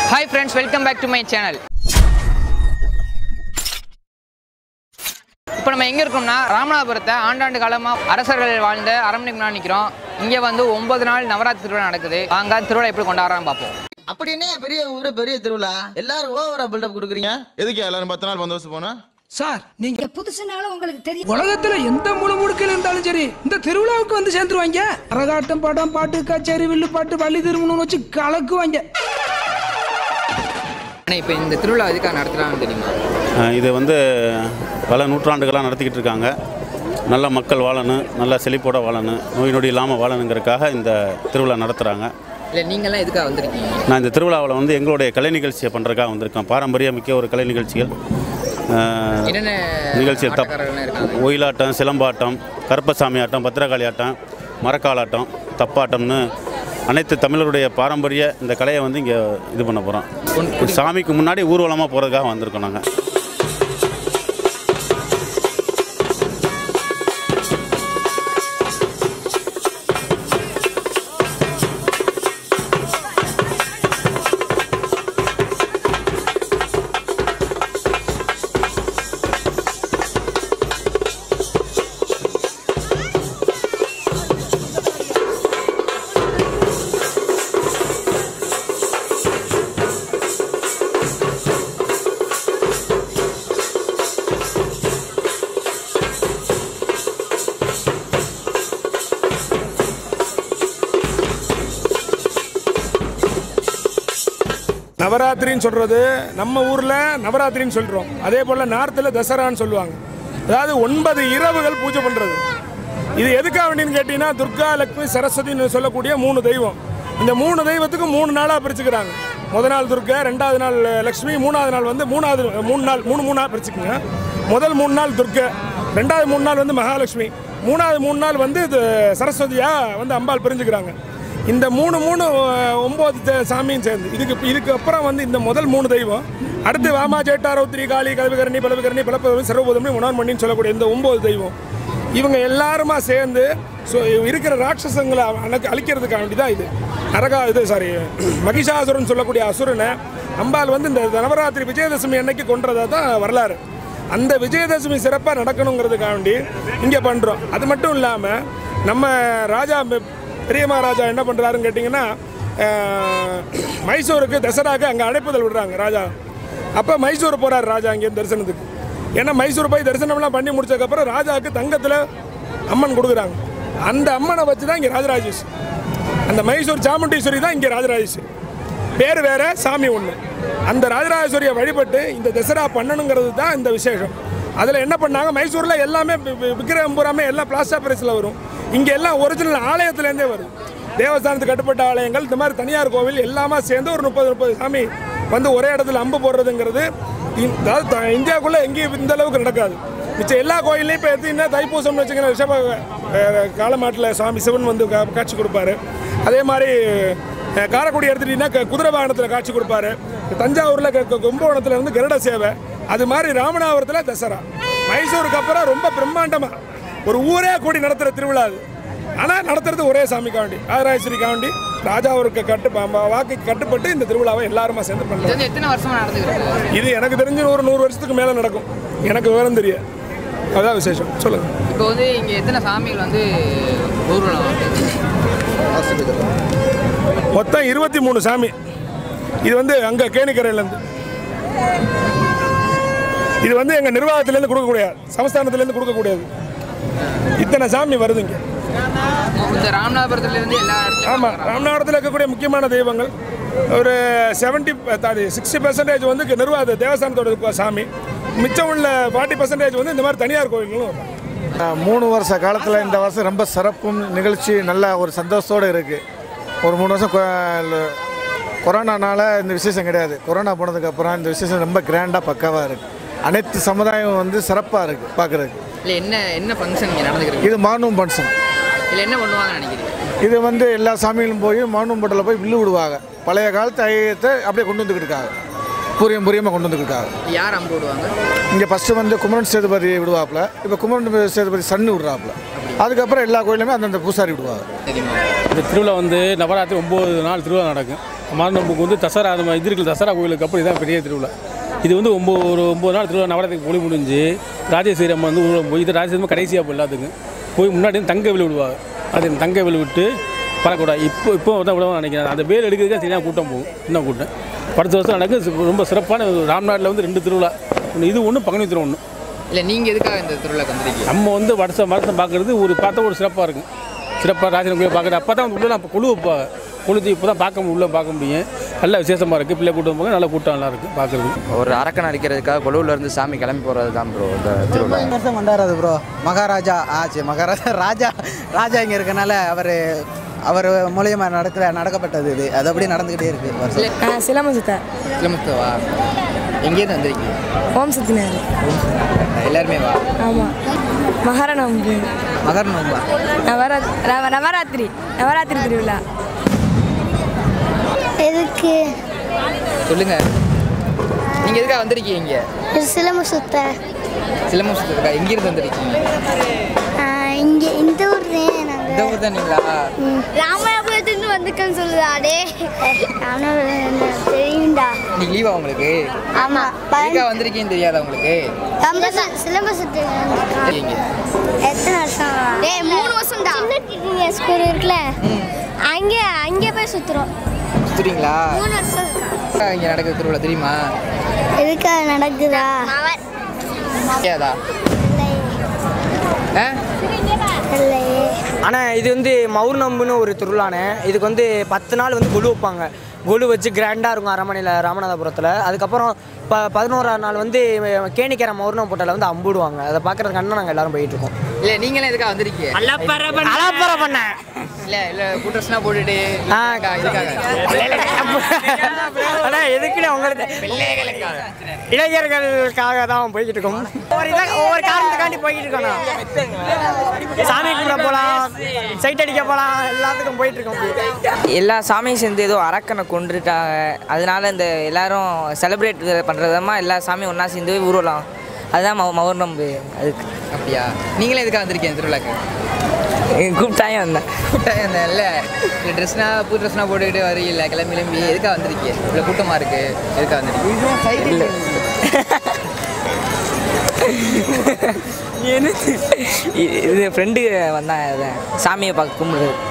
Hi friends welcome back to my channel இப்போ நம்ம எங்கே இருக்கோம்னா ராமநாதபுரத்தை ஆண்டாண்டு காலமாக அரசர்கள் வாழ்ந்த அரண்மனைக்கு முன்னாடி நிற்கிறோம் இங்கே வந்து ஒன்பது நாள் நவராத்திரி திருவிழா நடக்குது வாங்க திருவிழா எப்படி கொண்டாடுறான்னு பார்ப்போம் அப்படி என்ன பெரிய ஊரு பெரிய திருவிழா எல்லாரும் ஓவரா பில்டப் கொடுக்குறீங்க எதுக்கு எல்லாரும் பத்து நாள் பந்தோபஸ்து போனா சார் நீங்க இங்க புதுசுனால உங்களுக்கு தெரியும் உலகத்துல எந்த மூல முடுக்கில் இருந்தாலும் சரி இந்த திருவிழாவுக்கு வந்து சேர்ந்துருவாங்க அரகாட்டம் படம் பாட்டு கச்சேரி வில்லு பாட்டு வள்ளி திருமணம் வச்சு கலக்குவாங்க ஆனால் இப்போ இந்த திருவிழா எதுக்காக நடத்துகிறாங்கன்னு தெரியுமா அஹ் இது வந்து பல நூற்றாண்டுகளாக நடத்திக்கிட்டு இருக்காங்க நல்ல மக்கள் வாழணும் நல்ல செழிப்போட வாழணும் நோய் நொடி இல்லாமல் வாழணுங்கிறதுக்காக இந்த திருவிழா நடத்துகிறாங்க இல்லை நீங்கள்லாம் எதுக்காக வந்திருக்கீங்க நான் இந்த திருவிழாவில் வந்து எங்களுடைய கலை நிகழ்ச்சியை பண்ணுறதுக்காக வந்திருக்கேன் பாரம்பரிய மிக்க ஒரு கலை நிகழ்ச்சிகள் அஹ், என்னென்ன நிகழ்ச்சிகள் தப் ஆட்டக்காரர்கள்லாம் இருக்காங்க ஒயிலாட்டம் சிலம்பாட்டம் கருப்பசாமி ஆட்டம் பத்திரகாளி ஆட்டம் மரக்காலாட்டம் தப்பாட்டம்னு அனைத்து தமிழருடைய பாரம்பரிய இந்த கலையை வந்து இங்கே இது பண்ண போகிறோம் சாமிக்கு முன்னாடி ஊர்வலமாக போகிறதுக்காக வந்திருக்கோம் நாங்கள் நவராத்திரின்னு சொல்கிறது நம்ம ஊரில் நவராத்திரின்னு சொல்கிறோம் அதே போல் நார்த்தில் தசரான்னு சொல்லுவாங்க அதாவது ஒன்பது இரவுகள் பூஜை பண்ணுறது இது எதுக்காக வேண்டின்னு கேட்டிங்கன்னா துர்கா லக்ஷ்மி சரஸ்வதினு சொல்லக்கூடிய மூணு தெய்வம் இந்த மூணு தெய்வத்துக்கு மூணு நாளாக பிரிச்சுக்கிறாங்க முத நாள் துர்கா ரெண்டாவது நாள் லக்ஷ்மி மூணாவது நாள் வந்து மூணாவது மூணு நாள் மூணு மூணாக பிரிச்சுக்குங்க முதல் மூணு நாள் துர்கா ரெண்டாவது மூணு நாள் வந்து மகாலட்சுமி மூணாவது மூணு நாள் வந்து இது சரஸ்வதியாக வந்து அம்பாள் பிரிஞ்சுக்கிறாங்க இந்த மூணு மூணு அஹ், ஒன்பது தே- சாமியும் சேர்ந்து இதுக்கு இதுக்கு அப்புறம் வந்து இந்த முதல் மூணு தெய்வம் அடுத்து வாமா ஜேட்டாரௌத்திரி காளி கல்விகரணி பலவிகரணி பலப்பதவி சர்வபூதமி உணர்மணின்னு சொல்லக்கூடிய இந்த ஒன்பது தெய்வம் இவங்க எல்லாருமா சேர்ந்து ஸோ இருக்கிற ராட்சசங்களை அழக்கு அழிக்கிறதுக்காக வேண்டி தான் இது நரகா இது சாரி மகிஷாசுரன் சொல்லக்கூடிய அசுரனை அம்பாள் வந்து இந்த நவராத்திரி விஜயதசமி அன்னைக்கு கொன்றதா தான் வரலாறு அந்த விஜயதசமி சிறப்பாக நடக்கணுங்கிறதுக்காக வேண்டி இங்கே பண்ணுறோம் அது மட்டும் இல்லாமல் நம்ம ராஜா பெ- பெரிய மகாராஜா என்ன பண்ணுறாருன்னு கேட்டிங்கன்னா அஹ், மைசூருக்கு தசராக்கு அங்கே அழைப்புதல் விடுறாங்க ராஜா அப்போ மைசூர் போகிறார் ராஜா இங்கே தரிசனத்துக்கு ஏன்னா மைசூர் போய் தரிசனம்லாம் பண்ணி முடிச்சதுக்கப்புறம் ராஜாவுக்கு தங்கத்தில் அம்மன் கொடுக்குறாங்க அந்த அம்மனை வச்சு தான் இங்கே ராஜராஜேஸ்வரி அந்த மைசூர் சாமுண்டீஸ்வரி தான் இங்கே ராஜராஜேஸ்வரி பேர் வேற சாமி ஒன்று அந்த ராஜராஜேஸ்வரியை வழிபட்டு இந்த தசரா பண்ணணுங்கிறது தான் இந்த விசேஷம் அதில் என்ன பண்ணாங்க மைசூரில் எல்லாமே வி- வி- விக்கிரகம் பூராமே எல்லாம் பிளாஸ்டர் பிரைஸில் வரும் இங்கே எல்லாம் ஒரிஜினல் ஆலயத்துலேருந்தே வரும் தேவஸ்தானத்துக்கு கட்டுப்பட்ட ஆலயங்கள் இந்த மாதிரி தனியார் கோவில் எல்லாமே சேர்ந்து ஒரு முப்பது முப்பது சாமி வந்து ஒரே இடத்துல அம்பு போடுறதுங்கிறது இந்த- அதாவது த- இந்தியாவுக்குள்ளே எங்கேயும் இந்த அளவுக்கு நடக்காது மிச்சம் எல்லா கோயிலையும் இப்போ எடுத்தீங்கன்னா தைப்பூசம்னு வச்சுக்கோங்க ரிஷப அஹ், காலமாட்டில் சுவாமி சிவன் வந்து கா- காட்சி கொடுப்பாரு அதே மாதிரி அஹ், காரைக்குடி எடுத்துட்டீங்கன்னா க- குதிரை வாகனத்தில் காட்சி கொடுப்பாரு தஞ்சாவூரில் க- க- கும்பகோணத்தில் வந்து கருட சேவை அது மாதிரி ராமநாதபுரத்தில் தசரா மைசூருக்கு அப்புறம் ரொம்ப பிரம்மாண்டமாக ஒரு ஊரே கூடி நடத்துகிற திருவிழா அது ஆனால் நடத்துறது ஒரே சாமி காவண்டி ராஜராஜேஸ்வரி காவண்டி ராஜாவுக்கு கட்டு ப- வாக்குக்கு கட்டுப்பட்டு இந்த திருவிழாவை எல்லாருமா சேர்ந்து இது பண்ணுறோம் வந்து எத்தனை வருஷமா நடந்துக்கிறது இது எனக்கு தெரிஞ்சு ஒரு நூறு வருஷத்துக்கு மேலே நடக்கும் எனக்கு விவரம் தெரியாது அதான் விசேஷம் சொல்லுங்கள் இப்போ வந்து இங்கே எத்தனை சாமிகள் வந்து ஊர்வலம் வந்து மொத்தம் இருபத்தி மூணு சாமி இது வந்து அங்கே கேணிக்கரையிலேருந்து இது வந்து எங்கள் நிர்வாகத்திலேருந்து கொடுக்கக்கூடாது சமஸ்தானத்திலேருந்து கொடுக்கக்கூடாது இத்தனை சாமி வருது இங்கே இந்த ராமநாதபுரத்துலேருந்து எல்லா இடத்துலையும் ஆமாம் ராமநாதத்தில் இருக்கக்கூடிய முக்கியமான தெய்வங்கள் ஒரு செவன்ட்டி சாரி சிக்ஸ்டி பர்சன்டேஜ் வந்து இங்க நிர்வாக தேவஸ்தானத்தோட இருக்க சாமி மிச்சம் உள்ள ஃபார்ட்டி பர்சன்டேஜ் வந்து இந்த மாதிரி தனியார் கோவில்களும் வரும். மூணு வருஷ காலத்தில் இந்த வருஷம் ரொம்ப சிறப்பும் நிகழ்ச்சி நல்ல ஒரு சந்தோஷத்தோடு இருக்குது ஒரு மூணு வருஷம் கொ- கொரோனானால இந்த விசேஷம் கிடையாது கொரோனா போனதுக்கப்புறம் இந்த விசேஷம் ரொம்ப கிராண்டாக பக்காவாக இருக்குது அனைத்து சமுதாயம் வந்து சிறப்பாக இருக்குது பார்க்குறதுக்கு இல்லை என்ன என்ன ஃபங்க்ஷன் இங்கே நடந்துக்கிறது இது மானும் ஃபங்க்ஷன் இல்லை என்ன பண்ணுவாங்கன்னு நினைக்கிறீங்க இது வந்து எல்லா சாமிகளும் போய் மானும் பட்டில் போய் வில்லு விடுவாங்க பழைய காலத்து ஐயத்தை அப்படியே கொண்டு வந்துக்கிட்டு இருக்காங்க பூரியம் பூரியமாக கொண்டு வந்துக்கிட்டு இருக்காங்க யார் அம்பு விடுவாங்க இங்கே ஃபஸ்ட்டு வந்து குமரன் சேதுபதி விடுவாப்புல இப்போ குமரன் சேதுபதி சன்னு விடுறாப்புல அதுக்கப்புறம் எல்லா கோயிலுமே அந்தந்த பூசாரி விடுவாங்க தெரியுமா இந்த திருவிழா வந்து நவராத்திரி ஒம்பது நாள் திருவிழா நடக்கும் மாரியம்மனுக்கு வந்து தசரா நம்ம இது இருக்குது தசரா கோயிலுக்கு அப்புறம் இதான் பெரிய திருவிழா இது வந்து ஒம்பது ஒரு ஒம்பது நாள் திருவிழா நவராத்திரிக்கு ஒளி முடிஞ்சு ராஜேஸ்வரி அம்மா வந்து ஊரில் போய் இது ராஜேஸ்வரி கடைசியாக போய் எல்லாத்துக்கும் போய் முன்னாடி வந்து தங்க வெளி விடுவாங்க அது தங்க வெளி விட்டு பறக்கூடாது இப்போ இப்போ தான் விடவும் நினைக்கிறேன் அந்த வேல் எடுக்கிறதுக்கு சரியாக கூட்டம் போகும் இன்னும் கூட்டம் படுத்த வருஷம் நடக்கு ரொம்ப சிறப்பான ராம்நாட்டில் வந்து ரெண்டு திருவிழா ஒன்று இது ஒன்று பங்குனி திருவிழா ஒன்று இல்லை நீங்கள் எதுக்காக இந்த திருவிழாக்கு வந்திருக்கீங்க நம்ம வந்து வருஷம் வருஷம் பார்க்குறது ஒரு பார்த்தா ஒரு சிறப்பாக இருக்கும் சிறப்பாக ராஜன் கோயில் பார்க்குறது அப்போ தான் உள்ள நம்ம கொழு வைப்பாங்க கொழுத்து இப்போ தான் பார்க்க முடியும், உள்ள பார்க்க முடியும் நல்ல விசேஷமாக இருக்குது பிள்ளை கூட்டம் போக நல்ல கூட்டம் நல்லா இருக்குது பார்க்குறது ஒரு அரக்கன் அடிக்கிறதுக்காக கொழுவுல இருந்து சாமி கிளம்பி போகிறது தான் ப்ரோ இந்த திருவிழா வருஷம் கொண்டாடுறது ப்ரோ மகாராஜா ஆச்சு மகாராஜா ராஜா ராஜா இங்கே இருக்கனால அவர் அவர் மூலியமா நடக்க நடக்கப்பட்டது இது அது அப்படியே நடந்துக்கிட்டே இருக்கு வருஷம் சிலம்பு கிளம்புத்தவா எங்கேருந்து வந்திருக்கீங்க ஓம் சத்தினார் எல்லாருமே வா ஆமாம் மகாரணம் மகர நோம்பா நவரா நவ- நவராத்திரி நவராத்திரி திருவிழா எதுக்கு சொல்லுங்க நீங்க எதுக்காக வந்திருக்கீங்க இங்க சிலம்பு சுத்த சிலம்பம் சுத்தத்துக்கா எங்கிருந்து வந்திருக்கீங்க இங்கே இந்த ஊர் தான் இந்த ஊர் தான் நீங்களா ராமநாதபுரத்துலேருந்து வந்துக்கன்னு சொல்லுதாடே ராமநாதபுரம் தெரியும்டா இன்னைக்கு லீவா உங்களுக்கு ஆமாம் எதுக்காக வந்திருக்கீங்கன்னு தெரியாதா உங்களுக்கு சிலம்பு சுத்த நீங்க எத்தனை வருஷம் ஏய் மூணு வருஷம் தான் சின்ன டிடிங்க ஸ்கூல் இருக்குல்ல அங்கே அங்கே போய் சுற்றுறோம் சுத்துறீங்களா மூணு வருஷம் இங்க நடக்குது திருவிழா தெரியுமா எதுக்காக நடக்குதா தெரியாதா ஆ இல்லையே ஆனால் இது வந்து மௌர்ணம்புன்னு ஒரு திருவிழானே இதுக்கு வந்து பத்து நாள் வந்து கொலு வைப்பாங்க கொலு வச்சு கிராண்டாக இருக்கும் அரண்மனையில் ராமநாதபுரத்தில் அதுக்கப்புறம் ப பதினோராம் நாள் வந்து கேணிக்கரை மௌர்ணம் போட்டால வந்து அம்புடுவாங்க அதை பார்க்குறதுக்கு அண்ணன் நாங்கள் எல்லாரும் போயிட்டு இருக்கோம் இல்ல நீங்களே எதுக்காக வந்திருக்கீங்க அலப்பறை பண்ண இல்ல இல்ல கூட்டஸ்னா போட்டுட்டு ஆ. இதுக்காக அதான் எதுக்குன்னு உங்களுக்கு இளைஞர்களுக்காக தான் போய்கிட்டு இருக்கோம் ஒவ்வொரு இதாக ஒவ்வொரு காரணத்துக்காண்டி போய்கிட்டு இருக்கோம் நான். சாமி கும்பிட போகலாம் சைட் அடிக்க போகலாம் எல்லாத்துக்கும் போயிட்டு இருக்கோம் எல்லா சாமியும் சேர்ந்து ஏதோ அரக்கனை கொண்டுட்டாங்க அதனால இந்த எல்லாரும் செலிப்ரேட் பண்ணுறதமா எல்லா சாமியும் ஒன்றா சேர்ந்து ஊர்வலம் அதுதான் மௌ மௌர்ணம்பு அதுக்கு அப்படியா நீங்களே எதுக்காக வந்திருக்கீங்க திருவிழாக்கு கூப்பிட்டாயே வந்தேன் கூட்டம் இந்த இல்ல இந்த ட்ரெஸ்னா புது ட்ரெஸ்னா போட்டுக்கிட்டு வரீங்கல்ல கிளம்பி கிளம்பி எதுக்காக வந்திருக்கீங்க இவ்வளோ கூட்டமா இருக்கு எதுக்காக வந்திருக்கீங்க இது ஃப்ரெண்டு வந்தான் சாமியை பார்க்க கும்பிடுறது